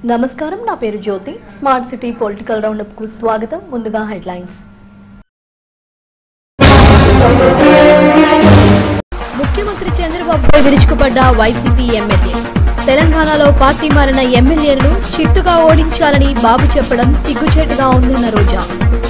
నమస్కారం నా పేరు Jyothi smart city political roundup కు స్వాగతం ముందుగా హెడ్లైన్స్ ముఖ్యమంత్రి చంద్రబాబుపై విరుచుకుపడ్డ వైసీపీ ఎమ్మెల్యే తెలంగాణలో పార్టీ మారిన ఎమ్మెల్యేలను చిత్తుగా ఓడించాలని బాబు చెప్పడం సిగ్గుచేటుగా ఉందన్న రోజా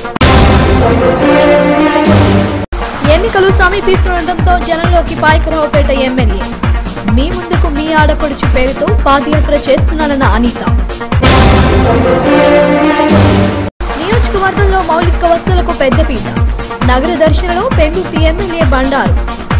ఎన్నికలు సమీపిస్తుండటంతో జనంలోకి పాయకరావుపేట ఎమ్మెల్యే మీ ముందుకు మీ ఆడపడుచు పేరుతో పాదయాత్ర చేస్తున్నానన్న అనిత నియోజకవర్గంలో మౌలిక వసతులకు పెద్దపీట నగర దర్శనలో పెందుర్తి ఎమ్మెల్యే బండారు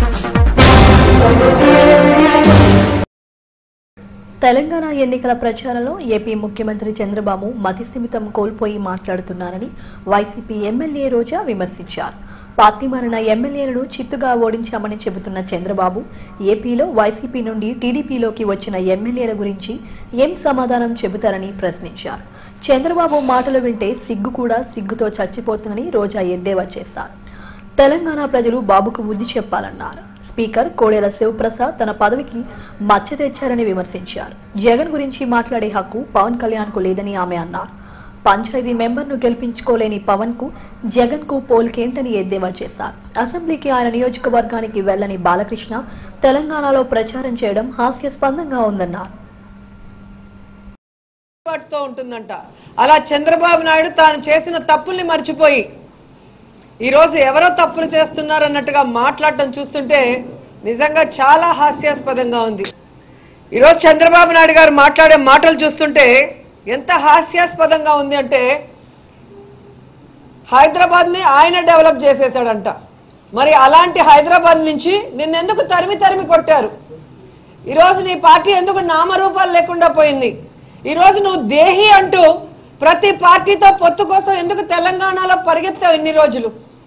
తెలంగాణ ఎన్నికల ప్రచారంలో ఏపీ ముఖ్యమంత్రి చంద్రబాబు మతిస్థిమితం కోల్పోయి మాట్లాడుతున్నారని వైసీపీ ఎమ్మెల్యే రోజా విమర్శించారు పార్టీ మారిన ఎమ్మెల్యేలను చిత్తుగా ఓడించామని చెబుతున్న చంద్రబాబు ఏపీలో వైసీపీ నుండి టీడీపీలోకి వచ్చిన ఎమ్మెల్యేల గురించి ఏం సమాధానం చెబుతారని ప్రశ్నించారు చంద్రబాబు మాటలు వింటే సిగ్గు కూడా సిగ్గుతో చచ్చిపోతుందని రోజా ఎద్దేవా చేశారు తెలంగాణ ప్రజలు బాబుకు బుద్ధి చెప్పాలన్నారు స్పీకర్ కోడెల శివప్రసాద్ తన పదవికి మచ్చ తెచ్చారని విమర్శించారు జగన్ గురించి మాట్లాడే హక్కు పవన్ కళ్యాణ్ కు లేదని ఆమె అన్నారు పంచాయతీ మెంబర్ను గెలిపించుకోలేని పవన్ కు జగన్ కు పోల్కేంటని ఎద్దేవా చేశారు అసెంబ్లీకి ఆయన నియోజకవర్గానికి వెళ్లని బాలకృష్ణ తెలంగాణలో ప్రచారం చేయడం హాస్యాస్పదంగా ఉందన్నారు తో ఉంటుందంట అలా చంద్రబాబు నాయుడు తాను చేసిన తప్పుల్ని మర్చిపోయి ఈరోజు ఎవరో తప్పులు చేస్తున్నారు అన్నట్టుగా మాట్లాడటం చూస్తుంటే నిజంగా చాలా హాస్యాస్పదంగా ఉంది ఈరోజు చంద్రబాబు నాయుడు గారు మాట్లాడే మాటలు చూస్తుంటే ఎంత హాస్యాస్పదంగా ఉంది అంటే హైదరాబాద్ని ఆయన డెవలప్ చేసేసాడంట మరి అలాంటి హైదరాబాద్ నుంచి నిన్నెందుకు తరిమి తరిమి కొట్టారు ఈరోజు నీ పార్టీ ఎందుకు నామరూపాలు లేకుండా పోయింది ఈరోజు నువ్వు దేహి అంటూ ప్రతి పార్టీతో పొత్తు కోసం ఎందుకు తెలంగాణలో పరిగెత్తావు ఇన్ని రోజులు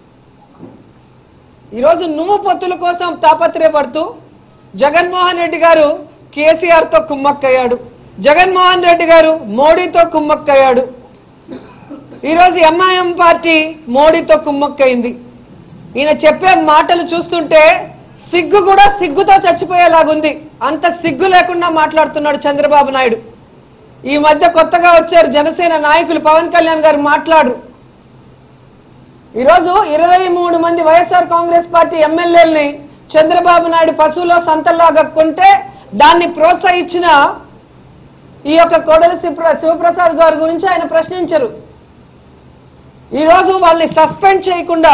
ఈరోజు నువ్వు పొత్తుల కోసం తాపత్రయపడుతూ జగన్మోహన్ రెడ్డి గారు కేసీఆర్తో కుమ్మక్కయ్యాడు జగన్మోహన్ రెడ్డి గారు మోడీతో కుమ్మక్కయ్యాడు ఈరోజు ఎంఐఎం పార్టీ మోడీతో కుమ్మక్కయింది ఈయన చెప్పే మాటలు చూస్తుంటే సిగ్గు కూడా సిగ్గుతో చచ్చిపోయేలాగుంది అంత సిగ్గు లేకుండా మాట్లాడుతున్నాడు చంద్రబాబు నాయుడు ఈ మధ్య కొత్తగా వచ్చారు జనసేన నాయకులు పవన్ కళ్యాణ్ గారు మాట్లాడు ఈరోజు ఇరవై మూడు మంది వైఎస్ఆర్ కాంగ్రెస్ పార్టీ ఎమ్మెల్యేలని చంద్రబాబు నాయుడు పశువులో సంతల్లాగా కొంటే దాన్ని ప్రోత్సహించిన ఈ యొక్క కోడల శివప్ర- శివప్రసాద్ గారి గురించి ఆయన ప్రశ్నించరు ఈరోజు వాళ్ళని సస్పెండ్ చేయకుండా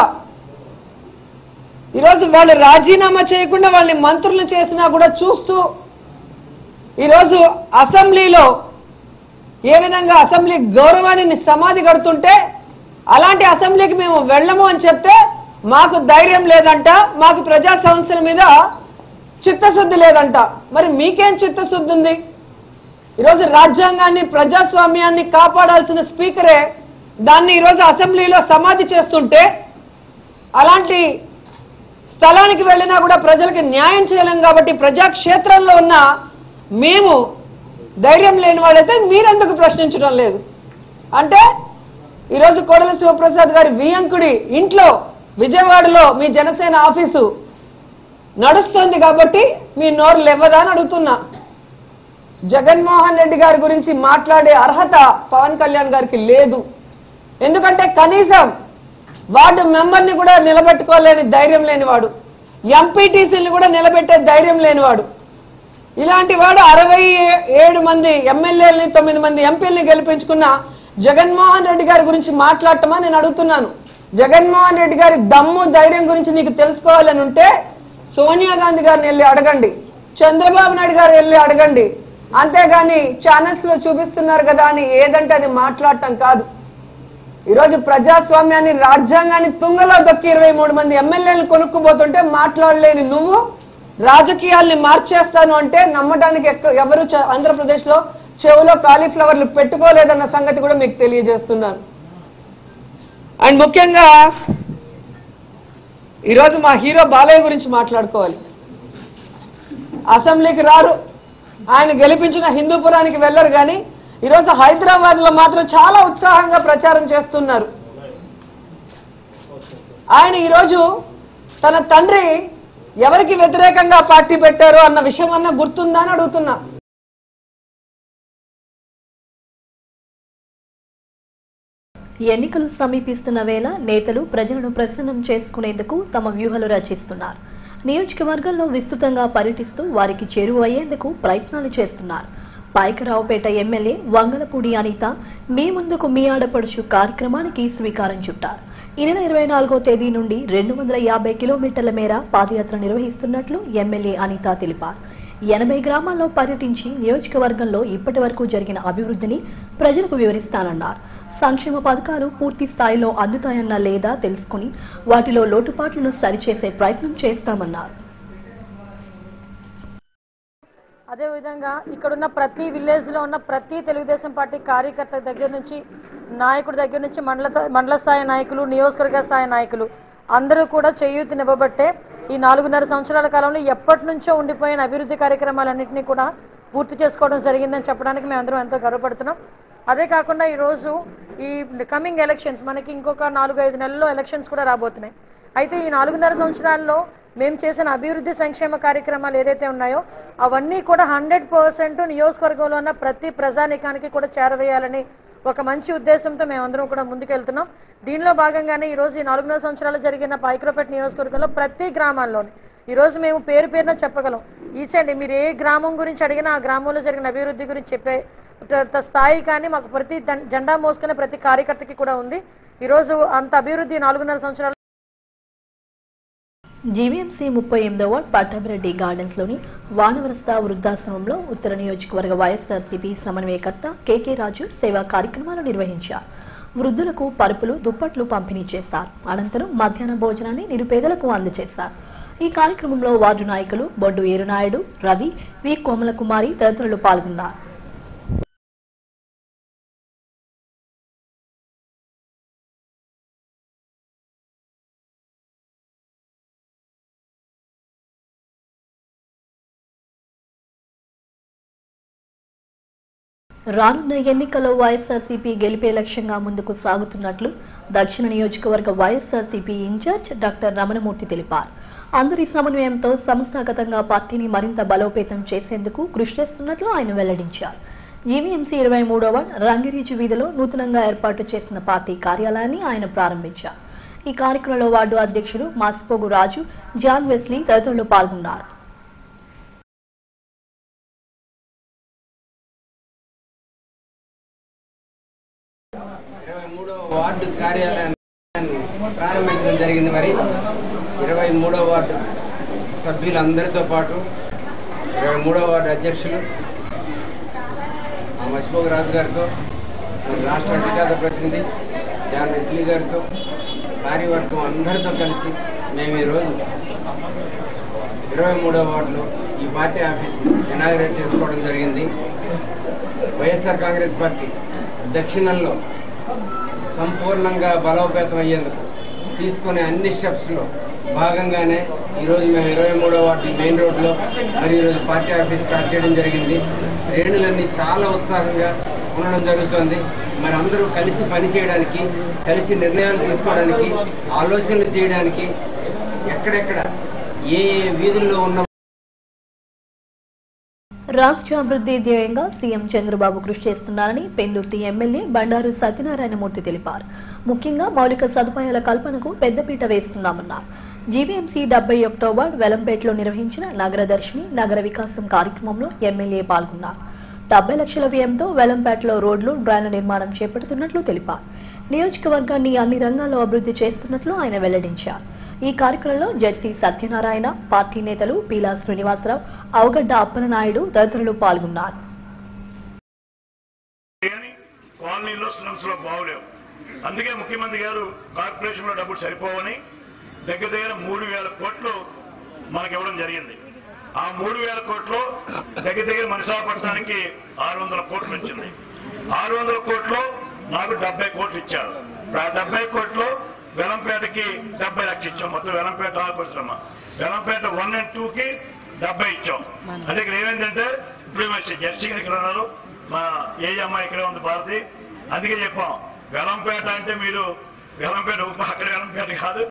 ఈరోజు వాళ్ళు రాజీనామా చేయకుండా వాళ్ళని మంత్రులు చేసినా కూడా చూస్తూ ఈరోజు అసెంబ్లీలో ఏ విధంగా అసెంబ్లీ గౌరవాన్ని సమాధి కడుతుంటే అలాంటి అసెంబ్లీకి మేము వెళ్ళము అని చెప్తే మాకు ధైర్యం లేదంట మాకు ప్రజా సమస్యల మీద చిత్తశుద్ధి లేదంట మరి మీకేం చిత్తశుద్ధి ఉంది ఈరోజు రాజ్యాంగాన్ని ప్రజాస్వామ్యాన్ని కాపాడాల్సిన స్పీకరే దాన్ని ఈరోజు అసెంబ్లీలో సమాధి చేస్తుంటే అలాంటి స్థలానికి వెళ్ళినా కూడా ప్రజలకు న్యాయం చేయలేం కాబట్టి ప్రజాక్షేత్రంలో ఉన్న మేము ధైర్యం లేని వాళ్ళైతే మీరెందుకు ప్రశ్నించడం లేదు అంటే ఈరోజు కోడల శివప్రసాద్ గారి వియంకుడి ఇంట్లో విజయవాడలో మీ జనసేన ఆఫీసు నడుస్తుంది కాబట్టి మీ నోరు లేవదా అని అడుగుతున్నా జగన్మోహన్ రెడ్డి గారి గురించి మాట్లాడే అర్హత పవన్ కళ్యాణ్ గారికి లేదు ఎందుకంటే కనీసం వార్డు మెంబర్ని కూడా నిలబెట్టుకోలేని ధైర్యం లేనివాడు ఎంపీటీసీని కూడా నిలబెట్టే ధైర్యం లేనివాడు ఇలాంటి వాడు అరవై ఏడు మంది ఎమ్మెల్యేలని తొమ్మిది మంది ఎంపీలని గెలిపించుకున్న జగన్మోహన్ రెడ్డి గారి గురించి మాట్లాడటమా నేను అడుగుతున్నాను జగన్మోహన్ రెడ్డి గారి దమ్ము ధైర్యం గురించి నీకు తెలుసుకోవాలని ఉంటే సోనియా గాంధీ గారిని వెళ్ళి అడగండి చంద్రబాబు నాయుడు గారు వెళ్ళి అడగండి అంతేగాని ఛానల్స్ లో చూపిస్తున్నారు కదా అని ఏదంటే అది మాట్లాడటం కాదు ఈరోజు ప్రజాస్వామ్యాన్ని రాజ్యాంగాన్ని తుంగలో దొక్కి ఇరవై మూడు మంది ఎమ్మెల్యేలు కొనుక్కుపోతుంటే మాట్లాడలేని నువ్వు రాజకీయాల్ని మార్చేస్తాను అంటే నమ్మడానికి ఎక్క- ఎవరు చ- ఆంధ్రప్రదేశ్లో చెవులో కాలీఫ్లవర్లు పెట్టుకోలేదన్న సంగతి కూడా మీకు తెలియజేస్తున్నాను అండ్ ముఖ్యంగా ఈరోజు మా హీరో బాలయ్య గురించి మాట్లాడుకోవాలి అసెంబ్లీకి రారు ఆయన గెలిపించిన హిందూపురానికి వెళ్ళరు కానీ ఈరోజు హైదరాబాద్ లో మాత్రం చాలా ఉత్సాహంగా ప్రచారం చేస్తున్నారు ఆయన ఈరోజు తన తండ్రి ఎవరికి వ్యతిరేకంగా పార్టీ పెట్టారో అన్న విషయం అన్న గుర్తుందా అని అడుగుతున్నా ఎన్నికలు సమీపిస్తున్న వేళ నేతలు ప్రజలను ప్రసన్నం చేసుకునేందుకు తమ వ్యూహాలు రచిస్తున్నారు నియోజకవర్గంలో విస్తృతంగా పర్యటిస్తూ వారికి చేరువయ్యేందుకు ప్రయత్నాలు చేస్తున్నారు పాయకరావుపేట ఎమ్మెల్యే వంగలపూడి అనిత మీ ముందుకు మీ ఆడపడుచు కార్యక్రమానికి స్వీకారం చుట్టారు ఈ నెల ఇరవై నాలుగో తేదీ నుండి రెండు వందల యాభై కిలోమీటర్ల మేర పాదయాత్ర నిర్వహిస్తున్నట్లు ఎమ్మెల్యే అనిత తెలిపారు ఎనభై గ్రామాల్లో పర్యటించి నియోజకవర్గంలో ఇప్పటి వరకు జరిగిన అభివృద్ధిని ప్రజలకు వివరిస్తానన్నారు సంక్షేమ పథకాలు పూర్తి స్థాయిలో అందుతాయన్నా లేదా తెలుసుకుని వాటిలో లోటుపాట్లను సరిచేసే ప్రయత్నం చేస్తామన్నారు అదేవిధంగా ఇక్కడున్న ప్రతి విలేజ్లో ఉన్న ప్రతి తెలుగుదేశం పార్టీ కార్యకర్త దగ్గర నుంచి నాయకుడి దగ్గర నుంచి మండల మండల స్థాయి నాయకులు నియోజకవర్గ స్థాయి నాయకులు అందరూ కూడా చేయూతనివ్వబట్టే ఈ నాలుగున్నర సంవత్సరాల కాలంలో ఎప్పటి నుంచో ఉండిపోయిన అభివృద్ధి కార్యక్రమాలన్నింటినీ కూడా పూర్తి చేసుకోవడం జరిగిందని చెప్పడానికి మేమందరం ఎంతో గర్వపడుతున్నాం అదే కాకుండా ఈరోజు ఈ కమింగ్ ఎలక్షన్స్ మనకి ఇంకొక నాలుగు ఐదు నెలల్లో ఎలక్షన్స్ కూడా రాబోతున్నాయి అయితే ఈ నాలుగున్నర సంవత్సరాల్లో మేము చేసిన అభివృద్ధి సంక్షేమ కార్యక్రమాలు ఏదైతే ఉన్నాయో అవన్నీ కూడా హండ్రెడ్ పర్సెంట్ నియోజకవర్గంలో ఉన్న ప్రతి ప్రజానీకానికి కూడా చేరవేయాలని ఒక మంచి ఉద్దేశంతో మేమందరం కూడా ముందుకెళ్తున్నాం దీనిలో భాగంగానే ఈరోజు ఈ నాలుగున్నర సంవత్సరాలు జరిగిన పాయిక్రోపేట నియోజకవర్గంలో ప్రతి గ్రామాల్లోని ఈరోజు మేము పేరు పేరున చెప్పగలం ఈచండి మీరు ఏ గ్రామం గురించి అడిగినా ఆ గ్రామంలో జరిగిన అభివృద్ధి గురించి చెప్పే త- త- స్థాయి కానీ మాకు ప్రతి దం- జెండా మోసుకునే ప్రతి కార్యకర్తకి కూడా ఉంది ఈరోజు అంత అభివృద్ధి ఈ నాలుగున్నర సంవత్సరాలు జీవీఎంసీ ముప్పై ఎనిమిదో వార్డ్ పట్టాభిరెడ్డి గార్డెన్స్ లోని వానవరస్త వృద్ధాశ్రమంలో ఉత్తర నియోజకవర్గ వైఎస్ఆర్సీపీ సమన్వయకర్త కేకే రాజు సేవా కార్యక్రమాలు నిర్వహించారు వృద్ధులకు పరుపులు దుప్పట్లు పంపిణీ చేశారు అనంతరం మధ్యాహ్న భోజనాన్ని నిరుపేదలకు అందజేశారు ఈ కార్యక్రమంలో వార్డు నాయకులు బొడ్డు ఏరునాయుడు రవి వి కోమల కుమారి తదితరులు పాల్గొన్నారు రానున్న ఎన్నికల్లో వైఎస్ఆర్సీపీ గెలిపే లక్ష్యంగా ముందుకు సాగుతున్నట్లు దక్షిణ నియోజకవర్గ వైఎస్ఆర్సీపీ ఇన్ఛార్జ్ డాక్టర్ రమణమూర్తి తెలిపారు అందరి సమన్వయంతో సంస్థాగతంగా పార్టీని మరింత బలోపేతం చేసేందుకు కృషి చేస్తున్నట్లు ఆయన వెల్లడించారు జీవీఎంసీ ఇరవై మూడవ రంగిరీజు వీధిలో నూతనంగా ఏర్పాటు చేసిన పార్టీ కార్యాలయాన్ని ఆయన ప్రారంభించారు ఈ కార్యక్రమంలో వార్డు అధ్యక్షుడు మాసిపోగు రాజు జాన్ వెస్లీ తదితరులు పాల్గొన్నారు ఇరవై మూడవ వార్డు కార్యాలయాన్ని ప్రారంభించడం జరిగింది మరి ఇరవై మూడవ వార్డు సభ్యులందరితో పాటు ఇరవై మూడవ వార్డు అధ్యక్షులు మా మసిపోగ రాజు గారితో మరి రాష్ట్ర అధికార ప్రతినిధి జాన్ వెస్లీ గారితో కార్యవర్గం అందరితో కలిసి మేము ఈరోజు ఇరవై మూడవ వార్డులో ఈ పార్టీ ఆఫీస్ ఇనాగరేట్ చేసుకోవడం జరిగింది వైఎస్ఆర్ కాంగ్రెస్ పార్టీ దక్షిణంలో సంపూర్ణంగా బలోపేతం అయ్యేందుకు తీసుకునే అన్ని స్టెప్స్లో భాగంగానే ఈరోజు మేము ఇరవై మూడవ వార్డు మెయిన్ రోడ్లో మరి ఈరోజు పార్టీ ఆఫీస్ స్టార్ట్ చేయడం జరిగింది శ్రేణులన్నీ చాలా ఉత్సాహంగా ఉండడం జరుగుతుంది మరి అందరూ కలిసి పని చేయడానికి కలిసి నిర్ణయాలు తీసుకోవడానికి ఆలోచనలు చేయడానికి ఎక్కడెక్కడ ఏ ఏ వీధుల్లో ఉన్న రాష్ట్ర అభివృద్ధి ధ్యేయంగా సీఎం చంద్రబాబు కృషి చేస్తున్నారని పెందుర్తి ఎమ్మెల్యే బండారు సత్యనారాయణమూర్తి తెలిపారు ముఖ్యంగా మౌలిక సదుపాయాల కల్పనకు పెద్దపీట వేస్తున్నామన్నారు జీవీఎంసీ డెబ్బై ఒకటో వార్డ్ వెలంపేటలో నిర్వహించిన నగర దర్శిని నగర వికాసం కార్యక్రమంలో ఎమ్మెల్యే పాల్గొన్నారు డెబ్బై లక్షల వ్యయంతో వెలంపేటలో రోడ్లు డ్రైన్ల నిర్మాణం చేపడుతున్నట్లు తెలిపారు నియోజకవర్గాన్ని అన్ని రంగాల్లో అభివృద్ధి చేస్తున్నట్లు ఆయన వెల్లడించారు ఈ కార్యక్రమంలో జెడ్సీ సత్యనారాయణ పార్టీ నేతలు పీలా శ్రీనివాసరావు అవగడ్డ అప్పలనాయుడు తదితరులు పాల్గొన్నారు కానీ కాలనీలో స్లమ్స్ లో బాగులేవు అందుకే ముఖ్యమంత్రి గారు కార్పొరేషన్ లో డబ్బులు సరిపోవని దగ్గర దగ్గర మూడు వేల కోట్లు మనకి ఇవ్వడం జరిగింది ఆ మూడు వేల కోట్లు దగ్గర దగ్గర మనిషాపట్నానికి ఆరు వందల కోట్లు వచ్చింది ఆరు వందల కోట్లు నాకు డెబ్బై కోట్లు ఇచ్చారు ఆ డెబ్బై కోట్లు వెలంపేటకి డెబ్బై లక్షలు ఇచ్చాం మొత్తం వెలంపేట ఆకుశ్రమ వెలంపేట వన్ అండ్ టూ కి డెబ్బై ఇచ్చాం అంటే ఇక్కడ ఏమైందంటే ఇప్పుడు వచ్చి జెర్సీ గారు ఇక్కడ ఉన్నారు మా ఏ అమ్మాయి ఇక్కడ ఉంది భారతి అందుకే చెప్పాం వెలంపేట అంటే మీరు వెలంపేట ఉప అక్కడ వెలంపేట కాదు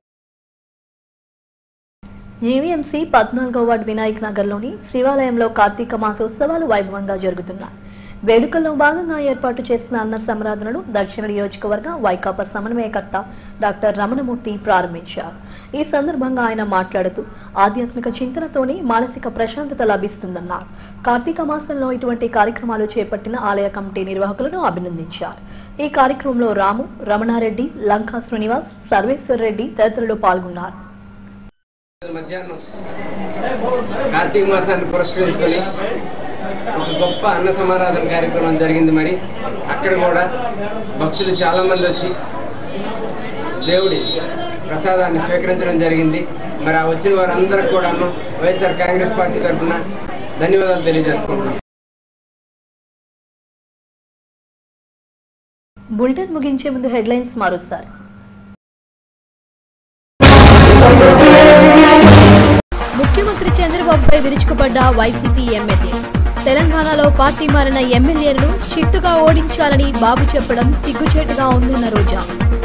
జీవీఎంసీ పద్నాలుగో వార్డు వినాయక్ నగర్లోని శివాలయంలో కార్తీక మాసోత్సవాలు వైభవంగా జరుగుతున్నాయి వేడుకల్లో భాగంగా ఏర్పాటు చేసిన అన్న సంరాధనను దక్షిణ నియోజకవర్గ వైకాపా సమన్వయకర్త డాక్టర్ రమణమూర్తి ప్రారంభించారు ఈ సందర్భంగా ఆయన మాట్లాడుతూ ఆధ్యాత్మిక చింతనతోనే మానసిక ప్రశాంతత లభిస్తుందన్నారు కార్తీక మాసంలో ఇటువంటి కార్యక్రమాలు చేపట్టిన ఆలయ కమిటీ నిర్వాహకులను అభినందించారు ఈ కార్యక్రమంలో రాము రమణారెడ్డి లంకా శ్రీనివాస్ సర్వేశ్వర్ రెడ్డి తదితరులు పాల్గొన్నారు మధ్యాహ్నం కార్తీక మాసాన్ని పురస్కరించుకొని ఒక గొప్ప అన్న సమారాధన కార్యక్రమం జరిగింది మరి అక్కడ కూడా భక్తులు చాలా మంది వచ్చి దేవుడి ప్రసాదాన్ని స్వీకరించడం జరిగింది మరి ఆ వచ్చిన వారందరికి కూడాను వైఎస్ఆర్ కాంగ్రెస్ పార్టీ తరఫున ధన్యవాదాలు తెలియజేసుకుంటున్నాం బులెటిన్ ముగించే ముందు హెడ్లైన్స్ మరోసారి ముఖ్యమంత్రి చంద్రబాబుపై విరుచుకుపడ్డ వైసీపీ ఎమ్మెల్యే తెలంగాణలో పార్టీ మారిన ఎమ్మెల్యేలను చిత్తుగా ఓడించాలని బాబు చెప్పడం సిగ్గుచేటుగా ఉందన్న రోజా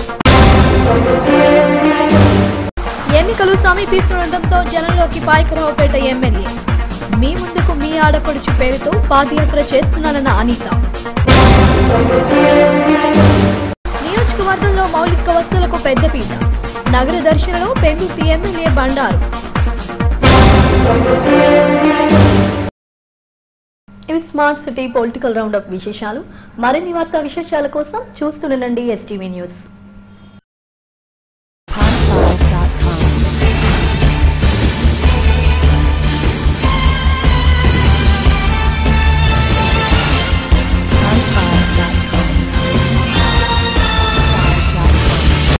ఎన్నికలు సమీపిస్తుండటంతో జనంలోకి పాయకరావుపేట ఎమ్మెల్యే మీ ముందుకు మీ ఆడపడుచు పేరుతో పాదయాత్ర చేస్తున్నానన్న అనిత నియోజకవర్గంలో మౌలిక వసతులకు పెద్దపీట నగర దర్శనలో పెందుర్తి ఎమ్మెల్యే బండారు ఇవి smart city political round up విశేషాలు మరిన్ని వార్తా విశేషాల కోసం చూస్తుండండి ఎస్టీవీ న్యూస్